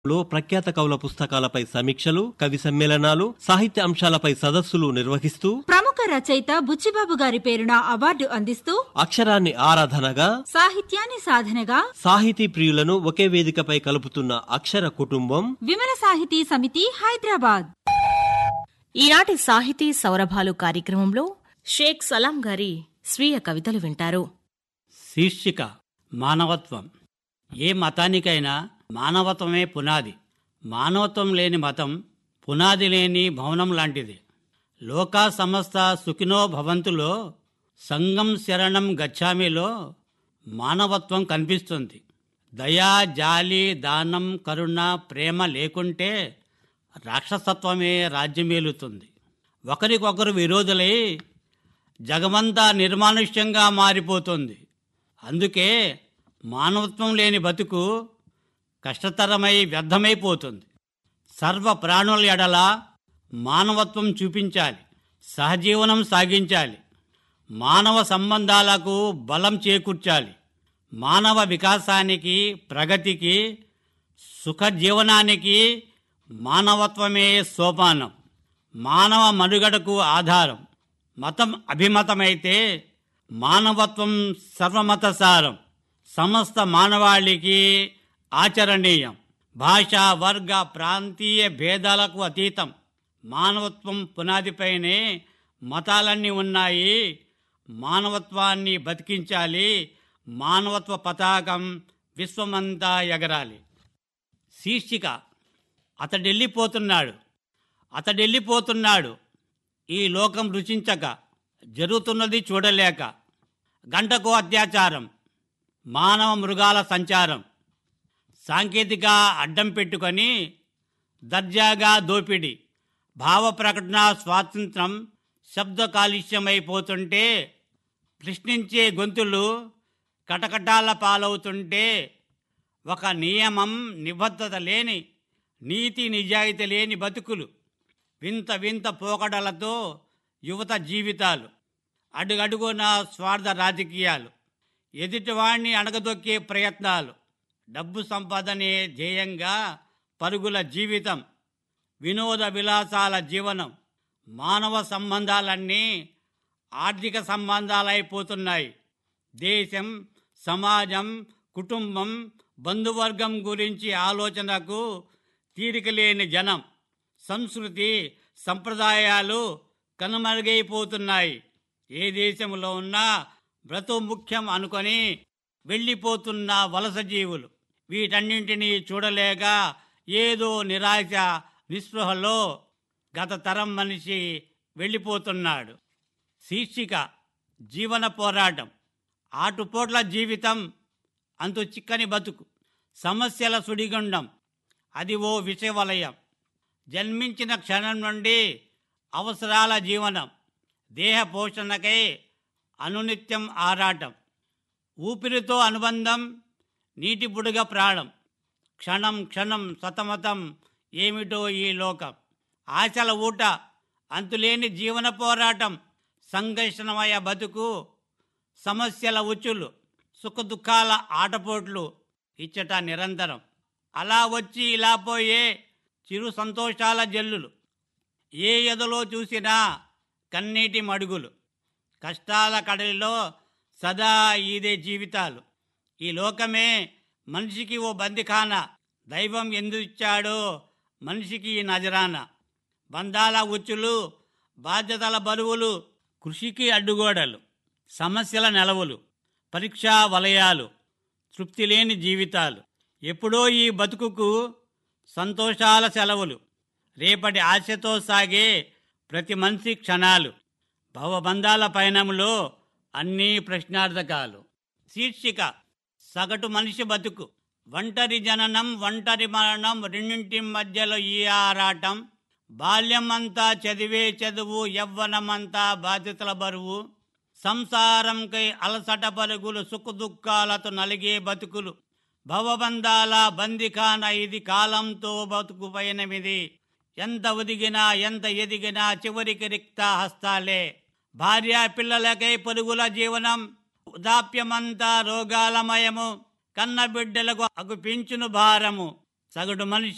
లో ప్రఖ్యాత కవుల పుస్తకాలపై సమీక్షలు కవి సమ్మేళనాలు సాహిత్య అంశాలపై సదస్సులు నిర్వహిస్తూ ప్రముఖ రచయిత బుచ్చిబాబు గారి పేరున అవార్డు అందిస్తూ అక్షరాన్ని ఆరాధనగా సాహిత్యాన్ని సాధనగా సాహితీ ప్రియులను ఒకే వేదికపై కలుపుతున్న అక్షర కుటుంబం విమల సాహితీ సమితి హైదరాబాద్ ఈనాటి సాహితీ సౌరభాలు కార్యక్రమంలో షేక్ సలాం గారి స్వీయ కవితలు వింటారు శీర్షిక మానవత్వం ఏ మతానికైనా మానవత్వమే పునాది మానవత్వం లేని మతం పునాది లేని భవనం లాంటిది లోకా సమస్త సుఖినో భవంతులో సంగం శరణం గచ్చామిలో మానవత్వం కనిపిస్తుంది దయా జాలి దానం కరుణ ప్రేమ లేకుంటే రాక్షసత్వమే రాజ్యమేలుతుంది ఒకరికొకరు విరోధులై జగమంతా నిర్మానుష్యంగా మారిపోతుంది అందుకే మానవత్వం లేని బతుకు కష్టతరమై వ్యర్థమైపోతుంది సర్వ ప్రాణుల ఎడల మానవత్వం చూపించాలి సహజీవనం సాగించాలి మానవ సంబంధాలకు బలం చేకూర్చాలి మానవ వికాసానికి ప్రగతికి సుఖజీవనానికి మానవత్వమే సోపానం మానవ మనుగడకు ఆధారం మతం అభిమతమైతే మానవత్వం సర్వమతసారం సమస్త మానవాళికి ఆచరణీయం భాష వర్గ ప్రాంతీయ భేదాలకు అతీతం మానవత్వం పునాదిపైనే మతాలన్నీ ఉన్నాయి మానవత్వాన్ని బతికించాలి మానవత్వ పతాకం విశ్వమంతా ఎగరాలి శీర్షిక అతడెళ్ళిపోతున్నాడు అతడెళ్ళిపోతున్నాడు ఈ లోకం రుచించక జరుగుతున్నది చూడలేక గంటకు అత్యాచారం మానవ మృగాల సంచారం సాంకేతిక అడ్డం పెట్టుకొని దర్జాగా దోపిడి భావ ప్రకటన స్వాతంత్రం శబ్ద కాలుష్యమైపోతుంటే ప్రశ్నించే గొంతులు కటకటాల పాలవుతుంటే ఒక నియమం నిబద్ధత లేని నీతి నిజాయితీ లేని బతుకులు వింత వింత పోకడలతో యువత జీవితాలు అడుగడుగున స్వార్థ రాజకీయాలు ఎదుటివాణ్ణి అణగదొక్కే ప్రయత్నాలు డబ్బు సంపాదనే ధ్యేయంగా పరుగుల జీవితం వినోద విలాసాల జీవనం మానవ సంబంధాలన్నీ ఆర్థిక సంబంధాలైపోతున్నాయి దేశం సమాజం కుటుంబం బంధువర్గం గురించి ఆలోచనకు తీరికలేని జనం సంస్కృతి సంప్రదాయాలు కనుమరుగైపోతున్నాయి ఏ దేశంలో ఉన్నా బ్రతు ముఖ్యం అనుకొని వెళ్ళిపోతున్న వలస జీవులు వీటన్నింటినీ చూడలేక ఏదో నిరాశ నిస్పృహలో గత తరం మనిషి వెళ్ళిపోతున్నాడు శీర్షిక జీవన పోరాటం ఆటుపోట్ల జీవితం అంతు చిక్కని బతుకు సమస్యల సుడిగుండం అది ఓ విషవలయం జన్మించిన క్షణం నుండి అవసరాల జీవనం దేహ పోషణకై అనునిత్యం ఆరాటం ఊపిరితో అనుబంధం నీటి బుడుగ ప్రాణం క్షణం క్షణం సతమతం ఏమిటో ఈ లోకం ఆశల ఊట అంతులేని జీవన పోరాటం సంఘర్షణమయ బతుకు సమస్యల ఉచ్చులు సుఖదుఖాల ఆటపోట్లు ఇచ్చట నిరంతరం అలా వచ్చి ఇలా పోయే చిరు సంతోషాల జల్లులు ఏ ఎదలో చూసినా కన్నీటి మడుగులు కష్టాల కడలిలో సదా ఇదే జీవితాలు ఈ లోకమే మనిషికి ఓ బందిఖాన దైవం ఎందుచ్చాడో మనిషికి ఈ నజరాన బంధాల ఉచ్చులు బాధ్యతల బరువులు కృషికి అడ్డుగోడలు సమస్యల నెలవులు పరీక్షా వలయాలు తృప్తి లేని జీవితాలు ఎప్పుడో ఈ బతుకుకు సంతోషాల సెలవులు రేపటి ఆశతో సాగే ప్రతి మనిషి క్షణాలు భవబంధాల పయనంలో అన్నీ ప్రశ్నార్థకాలు శీర్షిక సగటు మనిషి బతుకు ఒంటరి జననం ఒంటరి మరణం రెండింటి మధ్యలో ఈ ఆరాటం బాల్యమంతా చదివే చదువు యవ్వనమంతా బాధ్యతల బరువు సంసారంకై అలసట పరుగులు సుఖదుఖాలతో నలిగే బతుకులు భవబంధాల బందిఖాన ఇది కాలంతో బతుకు పయనమిది ఎంత ఒదిగినా ఎంత ఎదిగినా చివరికి రిక్త హస్తాలే భార్య పిల్లలకై పరుగుల జీవనం వృద్ధాప్యమంతా రోగాలమయము కన్న బిడ్డలకు అగు పించును భారము సగటు మనిషి